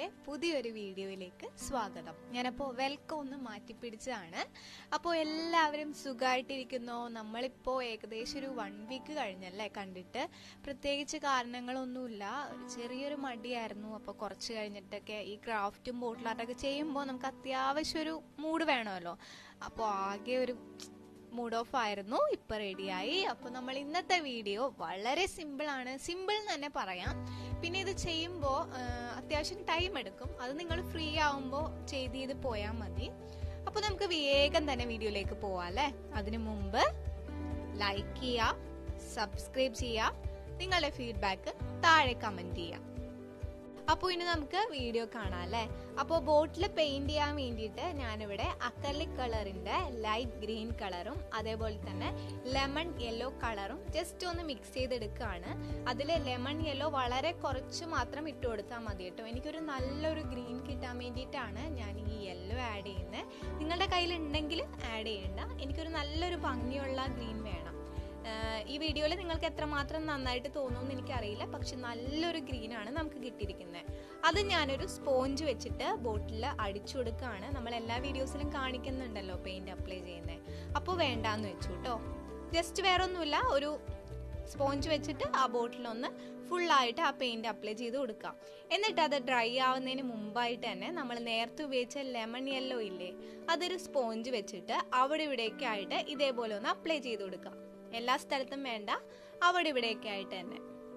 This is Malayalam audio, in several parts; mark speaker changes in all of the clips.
Speaker 1: പുതിയൊരു വീഡിയോയിലേക്ക് സ്വാഗതം ഞാനപ്പോൾ വെൽക്കം ഒന്ന് മാറ്റിപ്പിടിച്ചതാണ് അപ്പോൾ എല്ലാവരും സുഖമായിട്ടിരിക്കുന്നോ നമ്മളിപ്പോൾ ഏകദേശം ഒരു വൺ വീക്ക് കഴിഞ്ഞല്ലേ കണ്ടിട്ട് പ്രത്യേകിച്ച് കാരണങ്ങളൊന്നുമില്ല ഒരു ചെറിയൊരു മടിയായിരുന്നു അപ്പോൾ കുറച്ച് കഴിഞ്ഞിട്ടൊക്കെ ഈ ക്രാഫ്റ്റും ബോട്ടിൽ ആർട്ടൊക്കെ ചെയ്യുമ്പോൾ നമുക്ക് അത്യാവശ്യം ഒരു മൂഡ് വേണമല്ലോ അപ്പോൾ ആകെ ഒരു മൂഡ് ഓഫ് ആയിരുന്നു ഇപ്പൊ റെഡിയായി അപ്പൊ നമ്മൾ ഇന്നത്തെ വീഡിയോ വളരെ സിമ്പിൾ ആണ് സിമ്പിൾ എന്ന് തന്നെ പറയാം പിന്നെ ഇത് ചെയ്യുമ്പോൾ അത്യാവശ്യം ടൈം എടുക്കും അത് നിങ്ങൾ ഫ്രീ ആവുമ്പോൾ ചെയ്ത് ചെയ്ത് പോയാൽ മതി അപ്പൊ നമുക്ക് വേഗം തന്നെ വീഡിയോയിലേക്ക് പോവാം അല്ലേ അതിനു മുമ്പ് ലൈക്ക് ചെയ്യുക സബ്സ്ക്രൈബ് ചെയ്യുക നിങ്ങളുടെ ഫീഡ്ബാക്ക് താഴെ കമന്റ് ചെയ്യുക അപ്പോൾ ഇനി നമുക്ക് വീഡിയോ കാണാം അല്ലേ അപ്പോൾ ബോട്ടിൽ പെയിന്റ് ചെയ്യാൻ വേണ്ടിയിട്ട് ഞാനിവിടെ അക്കർലിക് കളറിന്റെ ലൈറ്റ് ഗ്രീൻ കളറും അതേപോലെ തന്നെ ലെമൺ യെല്ലോ കളറും ജസ്റ്റ് ഒന്ന് മിക്സ് ചെയ്തെടുക്കുകയാണ് അതിൽ ലെമൺ യെല്ലോ വളരെ കുറച്ച് മാത്രം ഇട്ട് കൊടുത്താൽ മതി കേട്ടോ എനിക്കൊരു നല്ലൊരു ഗ്രീൻ കിട്ടാൻ വേണ്ടിയിട്ടാണ് ഞാൻ ഈ യെല്ലോ ആഡ് ചെയ്യുന്നത് നിങ്ങളുടെ കയ്യിൽ ഉണ്ടെങ്കിൽ ആഡ് ചെയ്യണ്ട എനിക്കൊരു നല്ലൊരു ഭംഗിയുള്ള ഗ്രീൻ വേണം ഈ വീഡിയോയിൽ നിങ്ങൾക്ക് എത്രമാത്രം നന്നായിട്ട് തോന്നുമെന്ന് എനിക്കറിയില്ല പക്ഷെ നല്ലൊരു ഗ്രീൻ ആണ് നമുക്ക് കിട്ടിയിരിക്കുന്നത് അത് ഞാനൊരു സ്പോഞ്ച് വെച്ചിട്ട് ബോട്ടിൽ അടിച്ചു കൊടുക്കുകയാണ് നമ്മൾ എല്ലാ വീഡിയോസിലും കാണിക്കുന്നുണ്ടല്ലോ പെയിന്റ് അപ്ലൈ ചെയ്യുന്നത് അപ്പോൾ വേണ്ടാന്ന് വെച്ചു കേട്ടോ ജസ്റ്റ് വേറെ ഒന്നുമില്ല ഒരു സ്പോഞ്ച് വെച്ചിട്ട് ആ ബോട്ടിലൊന്ന് ഫുള്ളായിട്ട് ആ പെയിന്റ് അപ്ലൈ ചെയ്ത് കൊടുക്കാം എന്നിട്ട് അത് ഡ്രൈ ആവുന്നതിന് മുമ്പായിട്ട് തന്നെ നമ്മൾ നേരത്തെ ഉപയോഗിച്ച ലെമൺ യെല്ലോ ഇല്ലേ അതൊരു സ്പോഞ്ച് വെച്ചിട്ട് അവിടെ ഇവിടെയൊക്കെ ആയിട്ട് ഇതേപോലെ ഒന്ന് അപ്ലൈ ചെയ്ത് കൊടുക്കാം എല്ലാ സ്ഥലത്തും വേണ്ട അവിടെ ഇവിടെയൊക്കെ ആയിട്ട് തന്നെ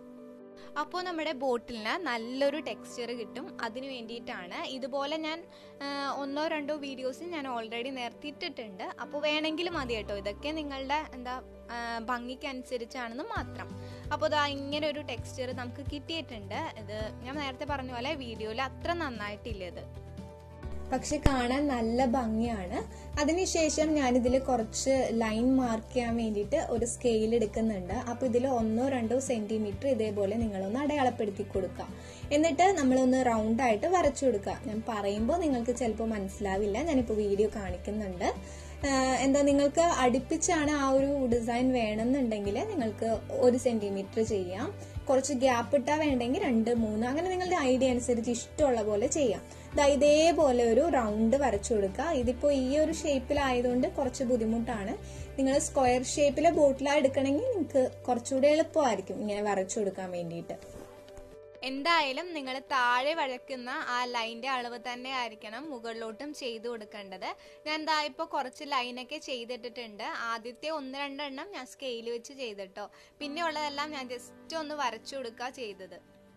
Speaker 1: അപ്പോൾ നമ്മുടെ ബോട്ടിലിന് നല്ലൊരു ടെക്സ്ചർ കിട്ടും അതിന് വേണ്ടിയിട്ടാണ് ഇതുപോലെ ഞാൻ ഒന്നോ രണ്ടോ വീഡിയോസ് ഞാൻ ഓൾറെഡി നേരത്തെ ഇട്ടിട്ടുണ്ട് അപ്പോൾ വേണമെങ്കിൽ മതി കേട്ടോ ഇതൊക്കെ നിങ്ങളുടെ എന്താ ഭംഗിക്ക് അനുസരിച്ചാണെന്ന് മാത്രം അപ്പോൾ ഇതാ ഇങ്ങനെ ഒരു ടെക്സ്ചർ നമുക്ക് കിട്ടിയിട്ടുണ്ട് ഇത് ഞാൻ നേരത്തെ പറഞ്ഞ പോലെ വീഡിയോയിൽ അത്ര നന്നായിട്ടില്ല ഇത്
Speaker 2: പക്ഷെ കാണാൻ നല്ല ഭംഗിയാണ് അതിനുശേഷം ഞാനിതിൽ കുറച്ച് ലൈൻ മാർക്ക് ചെയ്യാൻ വേണ്ടിയിട്ട് ഒരു സ്കെയിൽ എടുക്കുന്നുണ്ട് അപ്പൊ ഇതിൽ ഒന്നോ രണ്ടോ സെന്റിമീറ്റർ ഇതേപോലെ നിങ്ങളൊന്ന് അടയാളപ്പെടുത്തി കൊടുക്കുക എന്നിട്ട് നമ്മളൊന്ന് റൗണ്ട് ആയിട്ട് വരച്ചു കൊടുക്കുക ഞാൻ പറയുമ്പോൾ നിങ്ങൾക്ക് ചിലപ്പോൾ മനസ്സിലാവില്ല ഞാനിപ്പോൾ വീഡിയോ കാണിക്കുന്നുണ്ട് എന്താ നിങ്ങൾക്ക് അടുപ്പിച്ചാണ് ആ ഒരു ഡിസൈൻ വേണമെന്നുണ്ടെങ്കിൽ നിങ്ങൾക്ക് ഒരു സെന്റിമീറ്റർ ചെയ്യാം കുറച്ച് ഗ്യാപ്പ് ഇട്ടാൽ വേണ്ടെങ്കിൽ രണ്ട് മൂന്ന് അങ്ങനെ നിങ്ങളുടെ ഐഡിയ അനുസരിച്ച് ഇഷ്ടമുള്ള പോലെ ചെയ്യാം ദാ ഇതേപോലെ ഒരു റൗണ്ട് വരച്ചു കൊടുക്കുക ഇതിപ്പോ ഈ ഒരു ഷേപ്പിലായതുകൊണ്ട് കുറച്ച് ബുദ്ധിമുട്ടാണ് നിങ്ങൾ സ്ക്വയർ ഷേപ്പിലെ ബോട്ടിലാ എടുക്കണമെങ്കിൽ നിങ്ങൾക്ക് കുറച്ചുകൂടെ എളുപ്പമായിരിക്കും ഇങ്ങനെ വരച്ചു കൊടുക്കാൻ വേണ്ടിയിട്ട്
Speaker 1: എന്തായാലും നിങ്ങൾ താഴെ വഴക്കുന്ന ആ ലൈൻ്റെ അളവ് തന്നെ ആയിരിക്കണം മുകളിലോട്ടും ചെയ്തു കൊടുക്കേണ്ടത് ഞാൻ എന്താ ഇപ്പോൾ കുറച്ച് ലൈനൊക്കെ ചെയ്തിട്ടിട്ടുണ്ട് ആദ്യത്തെ ഒന്ന് രണ്ടെണ്ണം ഞാൻ സ്കെയിൽ വെച്ച് ചെയ്തിട്ടോ പിന്നെ ഉള്ളതെല്ലാം ഞാൻ ജസ്റ്റ് ഒന്ന് വരച്ചു കൊടുക്കുക ചെയ്തത്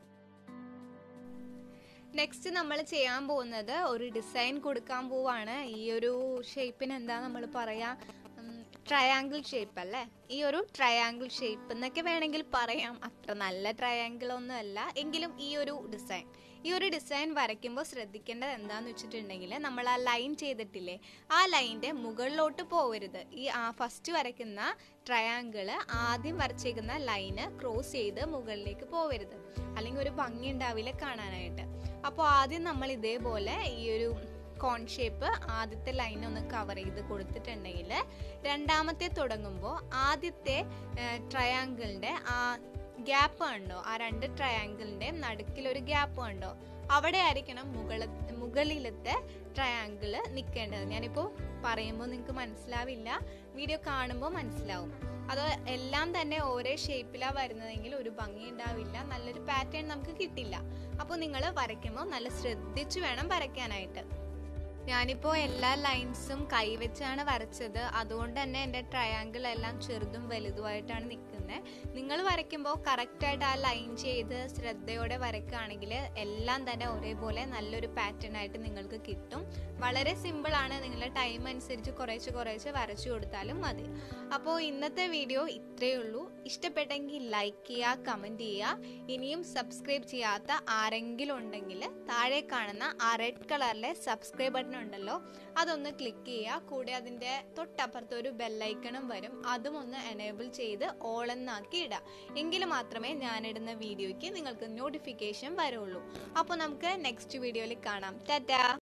Speaker 1: നെക്സ്റ്റ് നമ്മൾ ചെയ്യാൻ പോകുന്നത് ഒരു ഡിസൈൻ കൊടുക്കാൻ പോവാണ് ഈ ഒരു ഷേപ്പിന് എന്താ നമ്മൾ പറയാ ട്രയാങ്കിൾ ഷേപ്പ് അല്ലേ ഈ ഒരു ട്രയാങ്കിൾ ഷേപ്പ് എന്നൊക്കെ വേണമെങ്കിൽ പറയാം അത്ര നല്ല ട്രയാങ്കിൾ ഒന്നും അല്ല എങ്കിലും ഈ ഒരു ഡിസൈൻ ഈ ഒരു ഡിസൈൻ വരയ്ക്കുമ്പോൾ ശ്രദ്ധിക്കേണ്ടത് എന്താന്ന് വെച്ചിട്ടുണ്ടെങ്കിൽ നമ്മൾ ആ ലൈൻ ചെയ്തിട്ടില്ലേ ആ ലൈൻ്റെ മുകളിലോട്ട് പോകരുത് ഈ ആ ഫസ്റ്റ് വരയ്ക്കുന്ന ട്രയാങ്കിള് ആദ്യം വരച്ചേക്കുന്ന ലൈന് ക്രോസ് ചെയ്ത് മുകളിലേക്ക് പോകരുത് അല്ലെങ്കിൽ ഒരു ഭംഗി ഉണ്ടാവില്ല കാണാനായിട്ട് അപ്പോൾ ആദ്യം നമ്മൾ ഇതേപോലെ ഈ ഒരു കോൺ ഷേപ്പ് ആദ്യത്തെ ലൈൻ ഒന്ന് കവർ ചെയ്ത് കൊടുത്തിട്ടുണ്ടെങ്കിൽ രണ്ടാമത്തെ തുടങ്ങുമ്പോൾ ആദ്യത്തെ ട്രയാങ്കിളിന്റെ ആ ഗ്യാപ്പ് കണ്ടോ ആ രണ്ട് ട്രയാങ്കിളിന്റെ നടുക്കിൽ ഒരു ഗ്യാപ്പ് കണ്ടോ അവിടെ ആയിരിക്കണം മുകള മുകളിലത്തെ ട്രയാങ്കിള് നിൽക്കേണ്ടത് ഞാനിപ്പോൾ പറയുമ്പോൾ നിങ്ങൾക്ക് മനസ്സിലാവില്ല വീഡിയോ കാണുമ്പോൾ മനസ്സിലാവും അത് എല്ലാം തന്നെ ഒരേ ഷേപ്പിലാണ് വരുന്നതെങ്കിൽ ഒരു ഭംഗി ഉണ്ടാവില്ല നല്ലൊരു പാറ്റേൺ നമുക്ക് കിട്ടില്ല അപ്പോൾ നിങ്ങൾ വരയ്ക്കുമ്പോൾ നല്ല ശ്രദ്ധിച്ചു വേണം വരയ്ക്കാനായിട്ട് ഞാനിപ്പോൾ എല്ലാ ലൈൻസും കൈവച്ചാണ് വരച്ചത് അതുകൊണ്ട് തന്നെ എൻ്റെ ട്രയാങ്കിൾ എല്ലാം ചെറുതും വലുതുമായിട്ടാണ് നിൽക്കുന്നത് നിങ്ങൾ വരയ്ക്കുമ്പോൾ കറക്റ്റായിട്ട് ആ ലൈൻ ചെയ്ത് ശ്രദ്ധയോടെ വരയ്ക്കുകയാണെങ്കിൽ എല്ലാം തന്നെ ഒരേപോലെ നല്ലൊരു പാറ്റേൺ ആയിട്ട് നിങ്ങൾക്ക് കിട്ടും വളരെ സിമ്പിളാണ് നിങ്ങളുടെ ടൈം അനുസരിച്ച് കുറേശ്ശെ കുറേശ്ശെ വരച്ചു കൊടുത്താലും മതി അപ്പോൾ ഇന്നത്തെ വീഡിയോ ഇത്രയേ ഉള്ളൂ ഇഷ്ടപ്പെട്ടെങ്കിൽ ലൈക്ക് ചെയ്യുക കമൻറ്റ് ചെയ്യുക ഇനിയും സബ്സ്ക്രൈബ് ചെയ്യാത്ത ആരെങ്കിലും ഉണ്ടെങ്കിൽ താഴെ കാണുന്ന ആ റെഡ് കളറിലെ സബ്സ്ക്രൈബ് ബട്ടൺ ഉണ്ടല്ലോ അതൊന്ന് ക്ലിക്ക് ചെയ്യുക കൂടെ അതിൻ്റെ തൊട്ടപ്പുറത്ത് ഒരു ബെല്ലൈക്കണും വരും അതും ഒന്ന് എനേബിൾ ചെയ്ത് ഓൾ എന്നാക്കി ഇടുക എങ്കിൽ മാത്രമേ ഞാനിടുന്ന വീഡിയോയ്ക്ക് നിങ്ങൾക്ക് നോട്ടിഫിക്കേഷൻ വരുള്ളൂ അപ്പോൾ നമുക്ക് നെക്സ്റ്റ് വീഡിയോയിൽ കാണാം ടാറ്റാ